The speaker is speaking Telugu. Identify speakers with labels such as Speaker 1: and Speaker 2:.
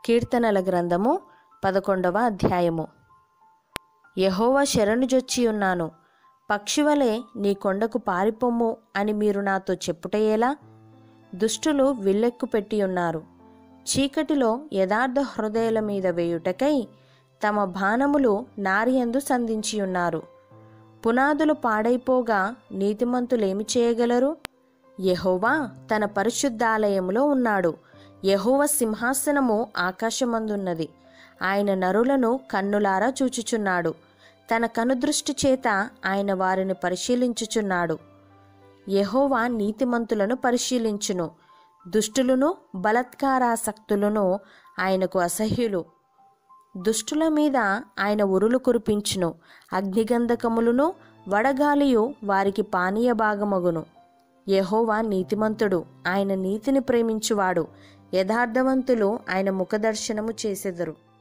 Speaker 1: కీర్తనల గ్రంథము పదకొండవ అధ్యాయము యహోవా శరణుజొచ్చి ఉన్నాను పక్షివలే నీ కొండకు పారిపొమ్ము అని మీరు నాతో చెప్పుటయేలా దుష్టులు విల్లెక్కు పెట్టి ఉన్నారు చీకటిలో యథార్థ హృదయాల మీద వేయుటకై తమ బాణములు నారియందు సంధించి ఉన్నారు పునాదులు పాడైపోగా నీతిమంతులేమి చేయగలరు యెహోవా తన పరిశుద్ధాలయములో ఉన్నాడు యెహోవ సింహాసనము ఆకాశమందున్నది ఆయన నరులను కన్నులారా చూచుచున్నాడు తన కనుదృష్టి చేత ఆయన వారిని పరిశీలించుచున్నాడు యెహోవా నీతిమంతులను పరిశీలించును దుష్టులను బలత్కారాసక్తులను ఆయనకు అసహ్యులు దుష్టుల మీద ఆయన ఉరులు కురిపించును అగ్నిగంధకములను వడగాలియు వారికి పానీయ భాగమగును యెహోవా నీతిమంతుడు ఆయన నీతిని ప్రేమించువాడు యథార్థవంతులు ఆయన ముఖదర్శనము చేసెదరు